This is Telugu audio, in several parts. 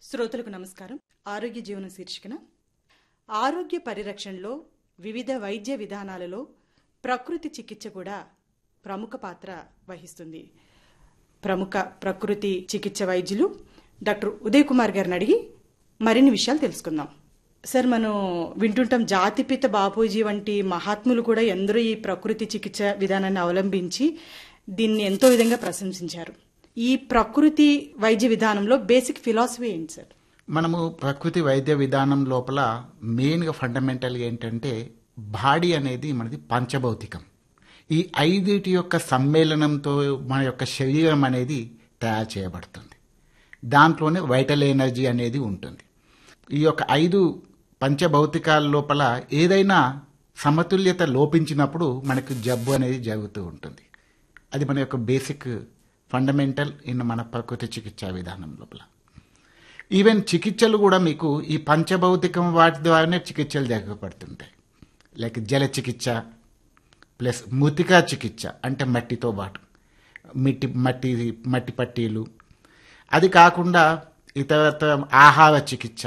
శ్రోతలకు నమస్కారం ఆరోగ్య జీవనం శీర్షికన ఆరోగ్య పరిరక్షణలో వివిధ వైద్య విధానాలలో ప్రకృతి చికిత్స కూడా ప్రముఖ పాత్ర వహిస్తుంది ప్రముఖ ప్రకృతి చికిత్స వైద్యులు డాక్టర్ ఉదయ్ కుమార్ గారిని అడిగి మరిన్ని విషయాలు తెలుసుకుందాం సార్ మనం వింటుంటాం జాతిపిత బాపూజీ వంటి మహాత్ములు కూడా ఎందరో ఈ ప్రకృతి చికిత్స విధానాన్ని అవలంబించి దీన్ని ఎంతో విధంగా ప్రశంసించారు ఈ ప్రకృతి వైద్య విధానంలో బేసిక్ ఫిలాసఫీ ఏంటి సార్ మనము ప్రకృతి వైద్య విధానం లోపల మెయిన్గా ఫండమెంటల్ ఏంటంటే బాడీ అనేది మనది పంచభౌతికం ఈ ఐదిటి యొక్క సమ్మేళనంతో మన యొక్క శరీరం అనేది తయారు చేయబడుతుంది దాంట్లోనే వైటల్ ఎనర్జీ అనేది ఉంటుంది ఈ యొక్క ఐదు పంచభౌతికాల లోపల ఏదైనా సమతుల్యత లోపించినప్పుడు మనకు జబ్బు అనేది జరుగుతూ ఉంటుంది అది మన యొక్క బేసిక్ ఫండమెంటల్ ఇన్ మన ప్రకృతి చికిత్సా విధానం లోపల ఈవెన్ చికిత్సలు కూడా మీకు ఈ పంచభౌతికం వాటి ద్వారానే చికిత్సలు జరగబడుతుంటాయి లైక్ జల చికిత్స ప్లస్ మృతికా చికిత్స అంటే మట్టితో పాటు మిట్టి మట్టి మట్టి పట్టీలు అది కాకుండా ఇతరత్ర ఆహార చికిత్స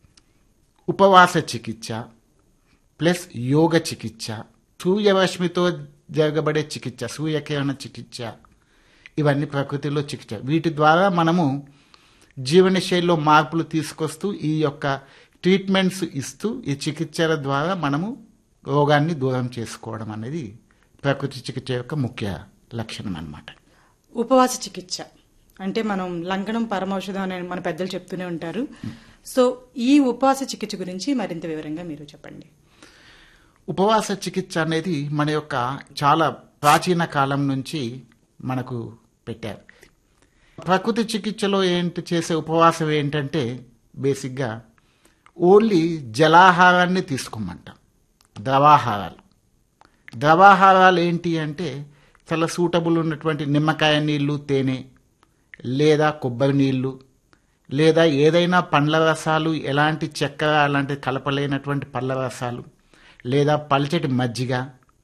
ఉపవాస చికిత్స ప్లస్ యోగ చికిత్స సూర్యరశ్మితో జరగబడే చికిత్స సూర్యకిరణ చికిత్స ఇవన్నీ ప్రకృతిలో చికిత్స వీటి ద్వారా మనము జీవనశైలిలో మార్పులు తీసుకొస్తూ ఈ యొక్క ట్రీట్మెంట్స్ ఇస్తూ ఈ చికిత్సల ద్వారా మనము రోగాన్ని దూరం చేసుకోవడం అనేది ప్రకృతి చికిత్స యొక్క ముఖ్య లక్షణం అన్నమాట ఉపవాస చికిత్స అంటే మనం లంకనం పరమౌషధం అని మన పెద్దలు చెప్తూనే ఉంటారు సో ఈ ఉపవాస చికిత్స గురించి మరింత వివరంగా మీరు చెప్పండి ఉపవాస చికిత్స అనేది మన యొక్క చాలా ప్రాచీన కాలం నుంచి మనకు పెట్టారు ప్రకృతి చికిత్సలో ఏంటి చేసే ఉపవాసం ఏంటంటే బేసిక్గా ఓన్లీ జలాహారాన్ని తీసుకోమంటాం ద్రవాహారాలు ద్రవాహారాలు ఏంటి అంటే చాలా సూటబుల్ ఉన్నటువంటి నిమ్మకాయ నీళ్లు తేనె లేదా కొబ్బరి నీళ్లు లేదా ఏదైనా పండ్ల రసాలు ఎలాంటి చక్కెర అలాంటి కలపలేనటువంటి పళ్ళ రసాలు లేదా పల్చటి మజ్జిగ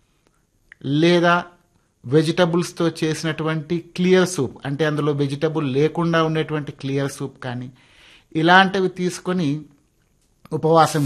లేదా వెజిటబుల్స్తో చేసినటువంటి క్లియర్ సూప్ అంటే అందులో వెజిటబుల్ లేకుండా ఉండేటువంటి క్లియర్ సూప్ కానీ ఇలాంటివి తీసుకొని ఉపవాసం